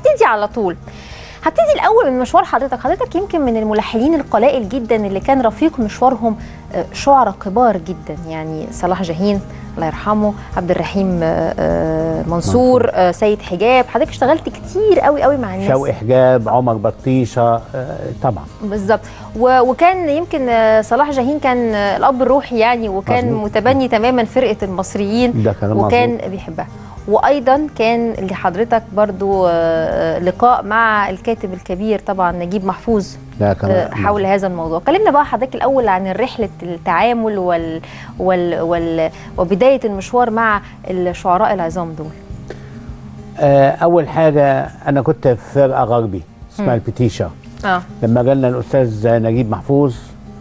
هبتدي على طول هبتدي الاول من مشوار حضرتك حضرتك يمكن من الملحنين القلائل جدا اللي كان رفيق مشوارهم آه، شعراء كبار جدا يعني صلاح جاهين الله يرحمه عبد الرحيم آه، آه، منصور آه، سيد حجاب حضرتك اشتغلت كتير قوي قوي مع الناس شوقي حجاب عمر بطيشه آه، طبعا بالظبط و- وكان يمكن آه، صلاح جاهين كان آه، الاب الروحي يعني وكان مظبوط. متبني تماما فرقه المصريين ده كلام وكان مظبوط. بيحبها وايضا كان لحضرتك برضو آه، لقاء مع الكاتب الكبير طبعا نجيب محفوظ ده آه، كلام حول هذا الموضوع كلمنا بقى حضرتك الاول عن رحله التعامل وال وال وال وبدايه المشوار مع الشعراء العظام دول آه، اول حاجه انا كنت في فرقه غربي اسمها مم. البتيشا اه لما جالنا الاستاذ نجيب محفوظ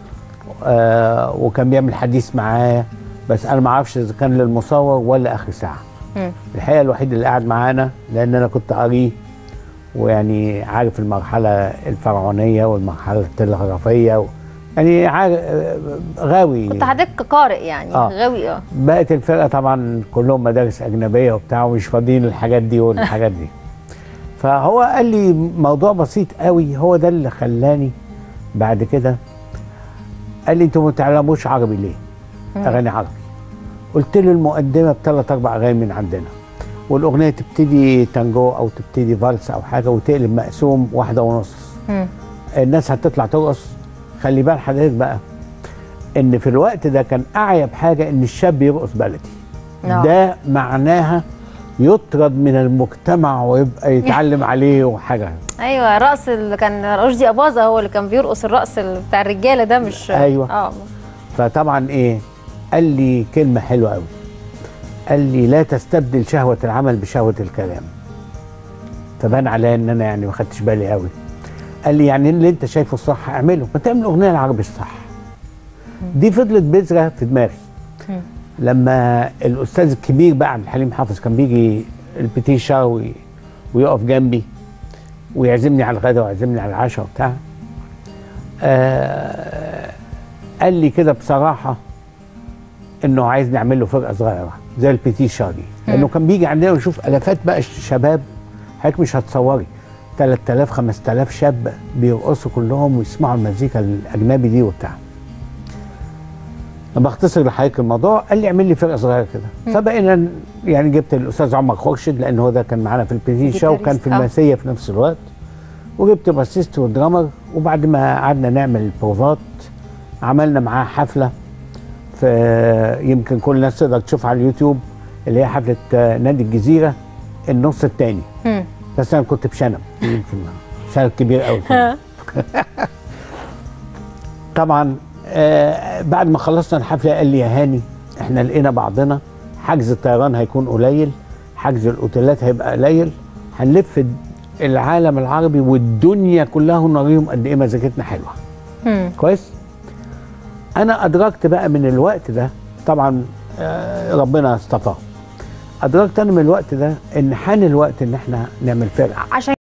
آه وكان بيعمل حديث معايا بس انا ما اعرفش اذا كان للمصور ولا اخر ساعه مم. الحقيقه الوحيد اللي قاعد معانا لان انا كنت قاريه ويعني عارف المرحله الفرعونيه والمرحله التلغرافيه و... يعني عارف آه، غاوي كنت حضرتك قارئ يعني آه. غاوي اه بقت الفرقه طبعا كلهم مدارس اجنبيه وبتاع ومش فاضيين الحاجات دي والحاجات دي فهو قال لي موضوع بسيط قوي هو ده اللي خلاني بعد كده قال لي انتوا ما بتعلموش عربي ليه؟ مم. اغاني عربي قلت له المقدمه بثلاث اربع اغاني من عندنا والاغنيه تبتدي تانجو او تبتدي فالس او حاجه وتقلب مقسوم واحده ونص مم. الناس هتطلع ترقص خلي بال حضرتك بقى ان في الوقت ده كان اعيب حاجه ان الشاب يرقص بلدي نعم. ده معناها يطرد من المجتمع ويبقى يتعلم عليه وحاجه ايوه الرقص اللي كان رشدي اباظه هو اللي كان بيرقص الرقص ال- بتاع الرجاله ده مش أيوة. اه فطبعا ايه قال لي كلمه حلوه قوي قال لي لا تستبدل شهوه العمل بشهوه الكلام فبان عليا ان انا يعني ما خدتش بالي قوي قال لي يعني اللي انت شايفه الصح اعمله ما تعمل اغنيه العربي الصح دي فضلت بذره في دماغي مم. لما الاستاذ الكبير بقى عبد الحليم حافظ كان بيجي البتيشا وي- ويقف جنبي ويعزمني على الغداء ويعزمني على العشاء وبتاع آه قال لي كده بصراحه انه عايز نعمل له فرقه صغيره زي البتيشا دي لانه كان بيجي عندنا ويشوف الافات بقى الشباب حضرتك مش هتصوري 3000 5000 شاب بيرقصوا كلهم ويسمعوا المزيكا الاجنبي دي وبتاع لما اختصر لحضرتك الموضوع قال لي اعمل لي فرقه صغيره كده فبقينا ن- يعني جبت الاستاذ عمر خورشيد لان هو ده كان معانا في البتيشا وكان في جيتاريست، آه. المسيه في نفس الوقت وجبت باسيست ودرامر وبعد ما قعدنا نعمل البروفات عملنا معاه حفله في يمكن كل الناس تقدر تشوفها على اليوتيوب اللي هي حفله آه، نادي الجزيره النص الثاني مم. بس انا كنت بشنب يمكن شنب كبير قوي كده. طبعا آه بعد ما خلصنا الحفله قال لي يا هاني احنا لقينا بعضنا حجز الطيران هيكون قليل حجز الاوتيلات هيبقى قليل هنلف العالم العربي والدنيا كلها ونوريهم قد ايه مزيكتنا حلوه مم. كويس انا ادركت بقى من الوقت ده طبعا آه، ربنا اصطفاه ادركت انا من الوقت ده ان حان الوقت ان احنا نعمل فرقه عشان